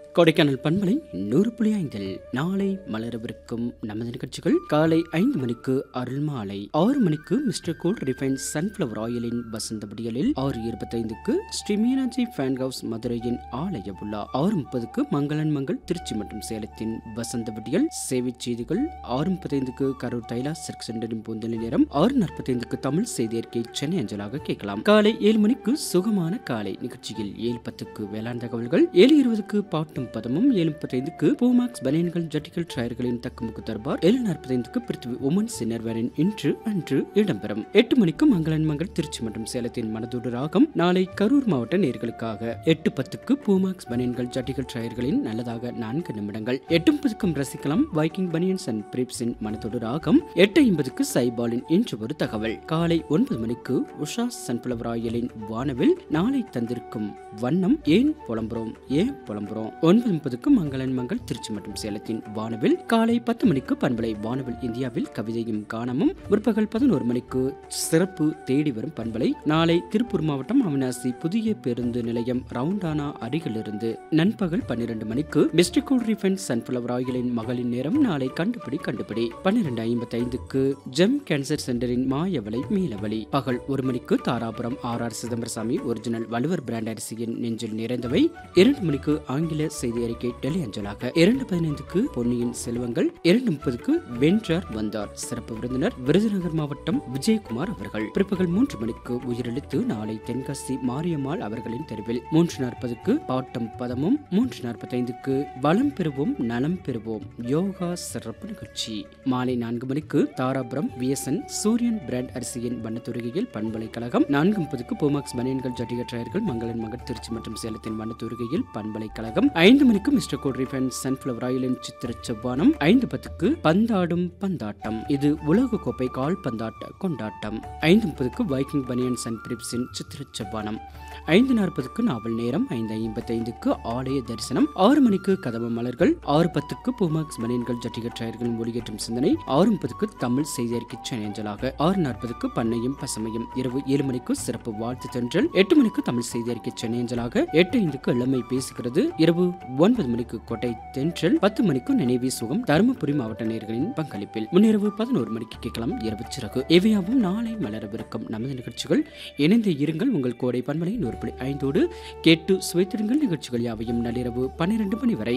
கொடைக்கானல் பண்பலை நூறு புள்ளி ஐந்தில் நாளை மலரவிருக்கும் நமது நிகழ்ச்சிகள் காலை ஐந்து மணிக்கு அருள் மாலை ஆறு மணிக்கு மிஸ்டர் கூல் ரிஃபைன் சன்ஃபிளவர் ஆயிலின் வசந்த விடியலில் ஆறு இருபத்தைந்துக்கு ஸ்ரீ மீனாட்சி ஃபேன் ஹவுஸ் மதுரையின் ஆலய விழா ஆறு முப்பதுக்கு மங்களன் மங்கள் திருச்சி மற்றும் சேலத்தின் வசந்த விடியல் சேவை செய்திகள் ஆறு முப்பத்தைந்துக்கு கரூர் தைலா சில்க் சென்டரின் பூந்தொழி நேரம் ஆறு நாற்பத்தைந்துக்கு தமிழ் செய்தி அறிக்கை சென்னை அஞ்சலாக கேட்கலாம் காலை ஏழு மணிக்கு சுகமான காலை நிகழ்ச்சியில் ஏழு பத்துக்கு வேளாண் தகவல்கள் ஏழு இருபதுக்கு பாட்டும் பதமும் ஏழு முப்பத்தைந்துக்கு பூமாக்ஸ் பனியன்கள் ஜட்டிகள் டயர்களின் தக்குமுக்கு தர்பார் ஏழு நாற்பத்தைந்துக்கு பிருத்திவி உமன் சின்னர்வரின் இன்று அன்று இடம்பெறும் எட்டு மணிக்கு மங்களன் மங்கள் திருச்சி மற்றும் சேலத்தின் மனதோடு ராகம் நாளை கரூர் மாவட்ட நேர்களுக்காக எட்டு பத்துக்கு பூமாக்ஸ் பனியன்கள் ஜட்டிகள் டயர்களின் நல்லதாக நான்கு நிமிடங்கள் எட்டு முப்பதுக்கும் ரசிக்கலாம் வைக்கிங் பனியன்ஸ் அண்ட் பிரிப்ஸின் மனதோடு ராகம் எட்டு ஐம்பதுக்கு சைபாலின் இன்று ஒரு தகவல் காலை ஒன்பது மணிக்கு உஷா சன்ஃபிளவர் ஆயிலின் வானவில் நாளை தந்திருக்கும் வண்ணம் ஏன் புலம்புறோம் ஏன் புலம்புறோம் ஒன்பது முப்பதுக்கு மங்களன் மங்கள் திருச்சி மற்றும் சேலத்தின் வானவில் காலை பத்து மணிக்கு பண்பலை வானவில் இந்தியாவில் கவிதையும் கானமும் முற்பகல் பதினோரு மணிக்கு சிறப்பு தேடி வரும் பண்பலை நாளை திருப்பூர் மாவட்டம் அவினாசி புதிய பேருந்து நிலையம் ரவுண்டானா அருகிலிருந்து நண்பகல் பன்னிரண்டு மணிக்கு மிஸ்டிகோல் ரிஃபைன் சன்ஃபிளவர் ஆயிலின் மகளின் நேரம் நாளை கண்டுபிடி கண்டுபிடி பன்னிரண்டு ஐம்பத்தி ஐந்துக்கு ஜெம் கேன்சர் சென்டரின் மாயவலை மீளவழி பகல் ஒரு மணிக்கு Dharapuram R R Chidambarasamy original வலுவர் பிராண்ட் அரிசியின் நெஞ்சில் நிறைந்தவை இரண்டு மணிக்கு ஆங்கில செய்தி அறிக்கை டெல்லி அஞ்சலாக இரண்டு பதினைந்துக்கு பொன்னியின் செல்வங்கள் இரண்டு முப்பதுக்கு வென்றார் வந்தார் சிறப்பு விருந்தினர் விருதுநகர் மாவட்டம் விஜயகுமார் அவர்கள் பிற்பகல் மூன்று மணிக்கு உயிரிழத்து நாளை தென்காசி மாரியம்மாள் அவர்களின் தெருவில் மூன்று நாற்பதுக்கு பாட்டம் பதமும் மூன்று நாற்பத்தைந்துக்கு வளம் பெறுவோம் நலம் பெறுவோம் யோகா சிறப்பு நிகழ்ச்சி மாலை நான்கு மணிக்கு தாராபுரம் விஎஸ்என் சூரியன் பிராண்ட் அரிசியின் வண்ணத்துருகையில் பண்பலைக்கழகம் நான்கு முப்பதுக்கு பூமாக்ஸ் பனியன்கள் ஜட்டிகர் டயர்கள் மங்களன் மகன் திருச்சி மற்றும் சேலத்தின் வண்ணத்துருகையில் பண்பலைக்கழகம் ஐந்து மணிக்கு மிஸ்டர் கோட் ரிஃபைன் சன்ஃபிளவர் ஆயிலின் சித்திர செவ்வானம் ஐந்து பத்துக்கு பந்தாடும் பந்தாட்டம் இது உலக கோப்பை கால் பந்தாட்ட கொண்டாட்டம் ஐந்து முப்பதுக்கு வைக்கிங் பனியன்ஸ் அண்ட் பிரிப்ஸின் சித்திர செவ்வானம் ஐந்து நாற்பதுக்கு நாவல் நேரம் ஐந்து ஐம்பத்தைந்துக்கு ஆலய தரிசனம் ஆறு மணிக்கு கதவு மலர்கள் ஆறு பத்துக்கு பூமாக்ஸ் பனியன்கள் ஜட்டிகர் டயர்களின் ஒளியேற்றும் சிந்தனை ஆறு முப்பதுக்கு தமிழ் செய்தி அறிக்கை சேனஞ்சலாக ஆறு நாற்பதுக்கு பண்ணையும் பசுமையும் இரவு ஏழு மணிக்கு சிறப்பு வாழ்த்து தென்றல் எட்டு மணிக்கு தமிழ் செய்தி அறிக்கை சேனஞ்சலாக எட்டு ஐந்துக்கு இளமை பேசுகிறது இரவு ஒன்பது மணிக்கு கோட்டை தென்றல் பத்து மணிக்கு நினைவே சுகம் தருமபுரி மாவட்ட நேர்களின் பங்களிப்பில் முன்னிரவு பதினோரு மணிக்கு கேட்கலாம் இரவு சிறகு இவையாவும் நாளை மலரவிருக்கும் நமது நிகழ்ச்சிகள் இணைந்து இருங்கள் உங்கள் கோடை பண்பலை நூறு புள்ளி ஐந்தோடு கேட்டு சுவைத்திருங்கள் நிகழ்ச்சிகள் யாவையும் நள்ளிரவு பன்னிரண்டு மணி வரை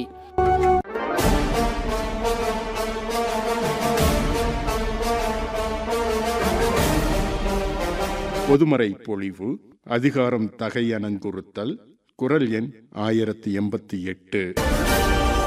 பொதுமறை பொழிவு அதிகாரம் தகை அணங்குறுத்தல் குரல் எண் ஆயிரத்தி எண்பத்தி எட்டு